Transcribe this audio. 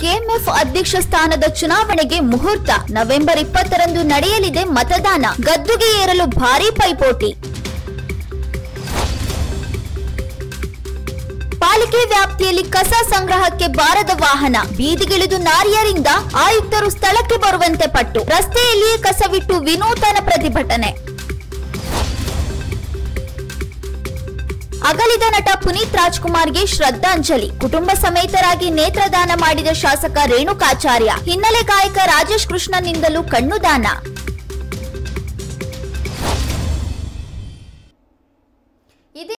KMF ಅಧ್ಯಕ್ಷ ಸ್ಥಾನದ ಚುನಾವಣೆಗೆ ಮುಹೂರ್ತ ನವೆಂಬರ್ ಇಪ್ಪತ್ತರಂದು ನಡೆಯಲಿದೆ ಮತದಾನ ಗದ್ದುಗೆ ಏರಲು ಭಾರೀ ಪೈಪೋಟಿ ಪಾಲಿಕೆ ವ್ಯಾಪ್ತಿಯಲ್ಲಿ ಕಸ ಸಂಗ್ರಹಕ್ಕೆ ಬಾರದ ವಾಹನ ಬೀದಿಗಿಳಿದು ನಾರಿಯರಿಂದ ಆಯುಕ್ತರು ಸ್ಥಳಕ್ಕೆ ಬರುವಂತೆ ಪಟ್ಟು ರಸ್ತೆಯಲ್ಲಿಯೇ ಕಸವಿಟ್ಟು ವಿನೂತನ ಪ್ರತಿಭಟನೆ ಅಗಲಿದ ನಟ ಪುನೀತ್ ರಾಜ್ಕುಮಾರ್ಗೆ ಶ್ರದ್ಧಾಂಜಲಿ ಕುಟುಂಬ ಸಮೇತರಾಗಿ ನೇತ್ರದಾನ ಮಾಡಿದ ಶಾಸಕ ರೇಣುಕಾಚಾರ್ಯ ಹಿನ್ನೆಲೆ ಗಾಯಕ ರಾಜೇಶ್ ಕೃಷ್ಣನಿಂದಲೂ ಕಣ್ಣುದಾನ